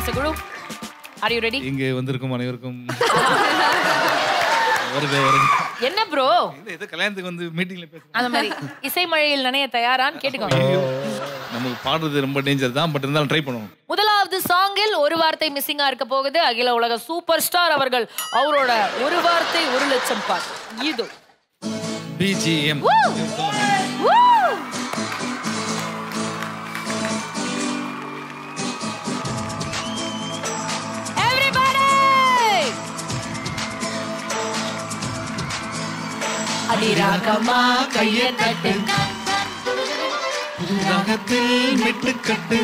Mister Guru are you ready இங்கே வந்திருக்கும் அனைவருக்கும் வருக வருக என்ன ப்ரோ இல்ல, ஏதோ கல்யாணத்துக்கு வந்து மீட்டிங்ல பேசுறேன் அந்த மாதிரி இசை மழையில் நனைய தயாரான்னு கேட்டுக்கோங்க நமக்கு பாடுறது ரொம்ப டேஞ்சர் தான் பட் இருந்தாலும் ட்ரை பண்ணுவோம் முதலாவது சாங்கில் ஒரு வார்த்தை மிஸ்ஸிங்கா இருக்க போகுது அகில உலக சூப்பர் ஸ்டார் அவர்கள் அவரோட ஒரு வார்த்தை ஒரு லட்சம் பாட்டு இது பிஜிஎம் Woo! Everybody! அடிராகமா கைய தட்டு ராகத்தில் மெட்டுக்கட்டு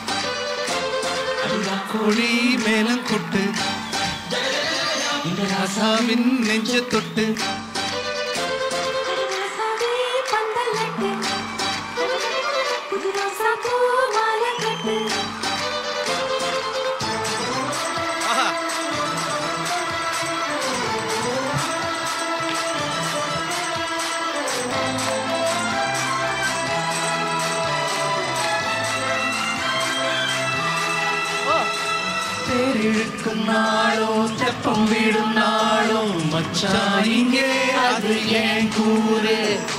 கோழி மேலம் கொட்டு இந்த ராசாவின் நெஞ்ச தொட்டு தேரிழுக்கும் நாளோ தெப்பம் விடும் நாளோ மச்சான் இங்கே அது ஏன் கூறு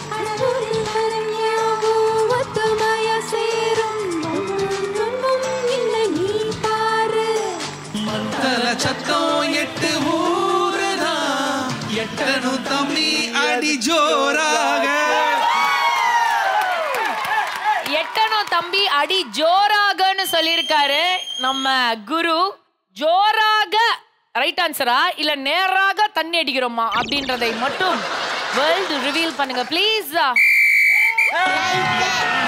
மத்தல சத்தம் எட்டு ஊருதான் எட்டனும் தம்பி அடி ஜோராக எட்டணும் தம்பி அடி ஜோராகன்னு சொல்லியிருக்காரு நம்ம குரு ஜோராக ரைட் ஆன்சரா இல்ல நேராக தண்ணி அடிக்கிறோமா அப்படின்றதை மட்டும் வேர்ல்டு ரிவீல் பண்ணுங்க ப்ளீஸ்